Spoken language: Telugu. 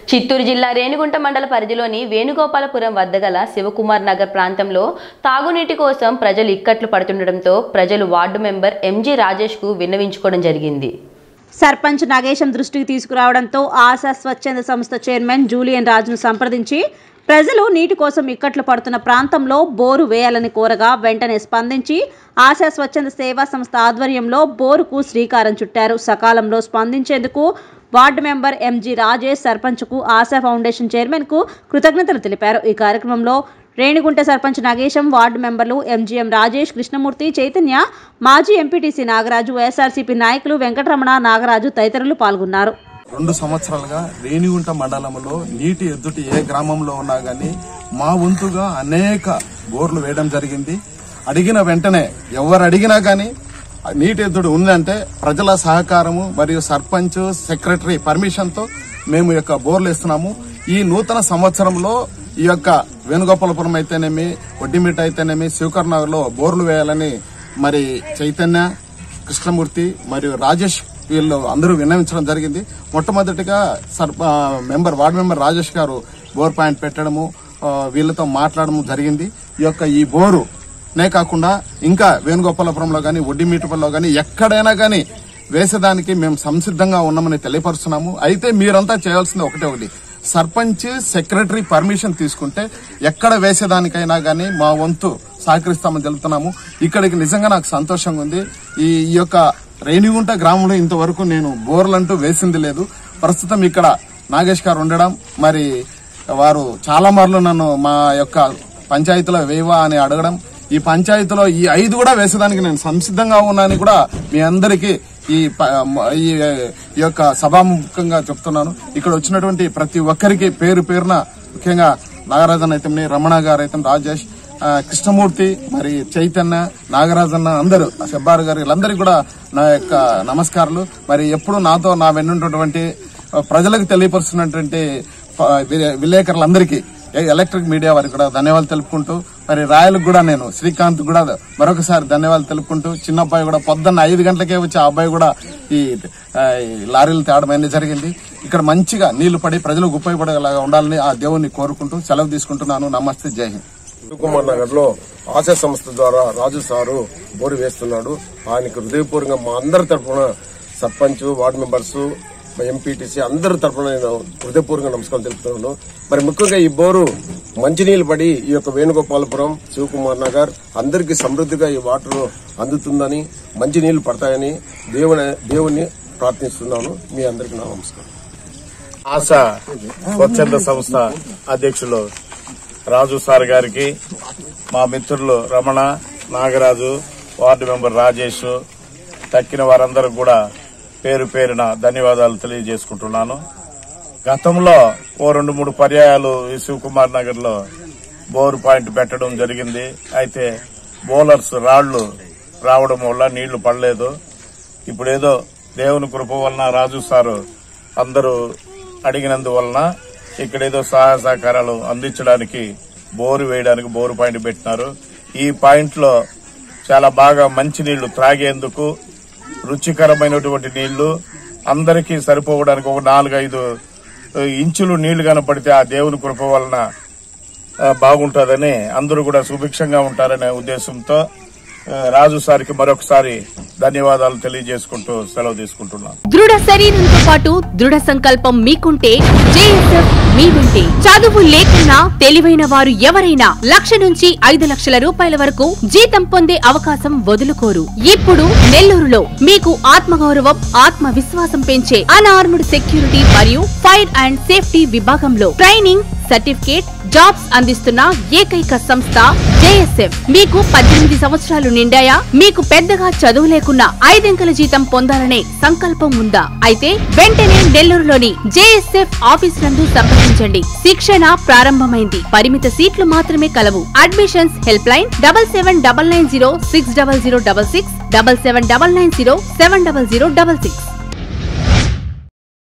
చిత్తూరు జిల్లా రేణిగుంట మండల పరిధిలోని వేణుగోపాలపురం వద్ద గల శివకుమార్ నగర్ ప్రాంతంలో తాగునీటి కోసం ప్రజలు ఇక్కట్లు పడుతుండటంతో ప్రజలు వార్డు మెంబర్ ఎంజీ రాజేష్కు విన్నవించుకోవడం జరిగింది సర్పంచ్ నాగేశం దృష్టికి తీసుకురావడంతో ఆశా స్వచ్ఛంద సంస్థ చైర్మన్ జూలియన్ రాజును సంప్రదించి ప్రజలు నీటి కోసం ఇక్కట్లు పడుతున్న ప్రాంతంలో బోరు వేయాలని కోరగా వెంటనే స్పందించి ఆశా స్వచ్ఛంద సేవా సంస్థ ఆధ్వర్యంలో బోరుకు శ్రీకారం చుట్టారు సకాలంలో స్పందించేందుకు వార్డు మెంబర్ ఎంజీ రాజేష్ సర్పంచ్కు ఆశా ఫౌండేషన్ చైర్మన్కు కృతజ్ఞతలు తెలిపారు ఈ కార్యక్రమంలో రేణిగుంట సర్పంచ్ నాగేశం వార్డు మెంబర్లు ఎంజీఎం రాజేష్ కృష్ణమూర్తి చైతన్య మాజీ ఎంపీటీసీ నాగరాజు వైఎస్ఆర్సీపీ నాయకులు వెంకటరమణ నాగరాజు తదితరులు పాల్గొన్నారు రెండు సంవత్సరాలుగా రేణిగుంట మండలంలో నీటి ఎద్దుటి ఏ గ్రామంలో ఉన్నా గానీ మా వంతుగా అనేక బోర్లు వేయడం జరిగింది అడిగిన వెంటనే ఎవరు అడిగినా గానీ ఆ నీటి ఎద్దుడు ఉందంటే ప్రజల సహకారము మరియు సర్పంచ్ సెక్రటరీ పర్మిషన్ తో మేము ఈ యొక్క బోర్లు ఇస్తున్నాము ఈ నూతన సంవత్సరంలో ఈ యొక్క వేణుగోపాలపురం అయితేనేమి ఒడ్డిమిట్ట అయితేనేమి శివకర్ నగర్ లో బోర్లు వేయాలని మరి చైతన్య కృష్ణమూర్తి మరియు రాజేష్ వీళ్ళు అందరూ విన్నవించడం జరిగింది మొట్టమొదటిగా సర్ ఆ, మెంబర్ వార్డు మెంబర్ రాజేష్ గారు బోర్ పాయింట్ పెట్టడము ఆ, వీళ్ళతో మాట్లాడడం జరిగింది ఈ యొక్క ఈ బోరు నే కాకుండా ఇంకా వేణుగోపాలపురంలో గాని ఒడ్డిమీటపల్లో గాని ఎక్కడైనా గాని వేసేదానికి మేము సంసిద్ధంగా ఉన్నామని తెలియపరుస్తున్నాము అయితే మీరంతా చేయాల్సింది ఒకటే ఒకటి సర్పంచ్ సెక్రటరీ పర్మిషన్ తీసుకుంటే ఎక్కడ వేసేదానికైనా గానీ మా వంతు సహకరిస్తామని తెలుపుతున్నాము ఇక్కడికి నిజంగా నాకు సంతోషంగా ఉంది ఈ ఈ యొక్క రేణిగుంట గ్రామంలో ఇంతవరకు నేను బోర్లంటూ వేసింది లేదు ప్రస్తుతం ఇక్కడ నాగేష్ గారు ఉండడం మరి వారు చాలా మార్లు నన్ను మా యొక్క పంచాయతీలో వేవా అని అడగడం ఈ పంచాయతీలో ఈ ఐదు కూడా వేసేదానికి నేను సంసిద్ధంగా ఉన్నానని కూడా మీ అందరికీ ఈ ప- ఈ ఈ యొక్క సభాముఖంగా చెప్తున్నాను ఇక్కడ వచ్చినటువంటి ప్రతి ఒక్కరికి పేరు పేరున ముఖ్యంగా నాగరాజన్ అయితే రమణ గారు అయితే రాజేష్ ఆ, కృష్ణమూర్తి మరి చైతన్య నాగరాజన్న అందరూ సెబ్బారు గారు వీళ్ళందరికీ కూడా నా యొక్క నమస్కారాలు మరి ఎప్పుడు నాతో నా వెన్నున్నటువంటి ఆ, ప్రజలకు తెలియపరుస్తున్నటువంటి ప- విలే- విలేకరులందరికీ ఎ- ఎలక్ట్రిక్ మీడియా వారికి కూడా ధన్యవాదాలు తెలుపుకుంటూ మరి రాయలకు కూడా నేను శ్రీకాంత్ కూడా మరొకసారి ధన్యవాదాలు తెలుపుకుంటూ చిన్న అబ్బాయి కూడా పొద్దున్న ఐదు గంటలకే వచ్చి ఆ అబ్బాయి కూడా ఈ ఆ, ఈ లారీలు తేవడం అనేది జరిగింది ఇక్కడ మంచిగా నీళ్లు పడి ప్రజలకు ఉపయోగపడేలాగా ఉండాలని ఆ దేవుణ్ణి కోరుకుంటూ సెలవు తీసుకుంటున్నాను నమస్తే జై హింద్ శివకుమార్ నగర్ లో ఆశా సంస్థ ద్వారా రాజు సారు బోరు వేస్తున్నాడు ఆయనకు హృదయపూర్వకంగా మా అందరి తరఫున సర్పంచ్ వార్డు మెంబర్స్ ఎంపీటీసీ అందరి తరఫున నేను హృదయపూర్వకంగా నమస్కారం తెలుపుతున్నాను మరి ముఖ్యంగా ఈ బోరు మంచినీళ్ళు పడి ఈ యొక్క వేణుగోపాలపురం శివకుమార్ నగర్ అందరికీ సమృద్ధిగా ఈ వాటర్ అందుతుందని మంచినీళ్లు పడతాయని దేవుని దేవుని ప్రార్థిస్తున్నాను మీ అందరికీ నా నమస్కారం ఆశ స్వచ్ఛంద సంస్థ అధ్యక్షులు రాజు సార్ గారికి మా మిత్రులు రమణ నాగరాజు వార్డు మెంబర్ రాజేష్ తక్కిన వారందరూ కూడా పేరు పేరున ధన్యవాదాలు తెలియజేసుకుంటున్నాను గతంలో ఓ రెండు మూడు పర్యాయాలు ఈ శివకుమార్ నగర్ లో బోర్ పాయింట్ పెట్టడం జరిగింది అయితే బౌలర్స్ రాళ్లు రావడం వల్ల నీళ్లు పడలేదు ఇప్పుడు ఏదో దేవుని కృప వలన రాజు సారు అందరూ అడిగినందువలన ఇక్కడ ఏదో సహాయ సహకారాలు అందించడానికి బోరు వేయడానికి బోరు పాయింట్ పెట్టినారు ఈ పాయింట్ లో చాలా బాగా మంచి నీళ్లు త్రాగేందుకు రుచికరమైనటువంటి నీళ్లు అందరికీ సరిపోవడానికి ఒక నాలుగైదు ఆ, ఇంచులు నీళ్లు కనపడితే ఆ దేవుని కృప వలన ఆ, బాగుంటుందని అందరూ కూడా సుభిక్షంగా ఉంటారనే ఉద్దేశంతో ఆ, రాజు సార్కి మరొకసారి ధన్యవాదాలు తెలియజేసుకుంటూ సెలవు తీసుకుంటున్నాను దృఢ శరీరంతో పాటు దృఢ సంకల్పం మీకుంటే జేఎస్ఎఫ్ మీ వెంటే చదువు లేకున్నా తెలివైన వారు ఎవరైనా లక్ష నుంచి ఐదు లక్షల రూపాయల వరకు జీతం పొందే అవకాశం వదులుకోరు ఇప్పుడు నెల్లూరులో మీకు ఆత్మగౌరవం ఆత్మవిశ్వాసం పెంచే అన్ఆర్మ్డ్ సెక్యూరిటీ మరియు ఫైర్ అండ్ సేఫ్టీ విభాగంలో ట్రైనింగ్ సర్టిఫికేట్ జాబ్స్ అందిస్తున్న ఏకైక సంస్థ జేఎస్ఎఫ్ మీకు పద్దెనిమిది సంవత్సరాలు నిండాయా మీకు పెద్దగా చదువు లేకున్నా ఐదెంకల జీతం పొందాలనే సంకల్పం ఉందా అయితే వెంటనే నెల్లూరులోని జేఎస్ఎఫ్ ఆఫీస్ నందు సంప్రదించండి శిక్షణ ప్రారంభమైంది పరిమిత సీట్లు మాత్రమే కలవు admissions help line double seven double nine zero six double zero double six double seven double nine zero seven double zero double six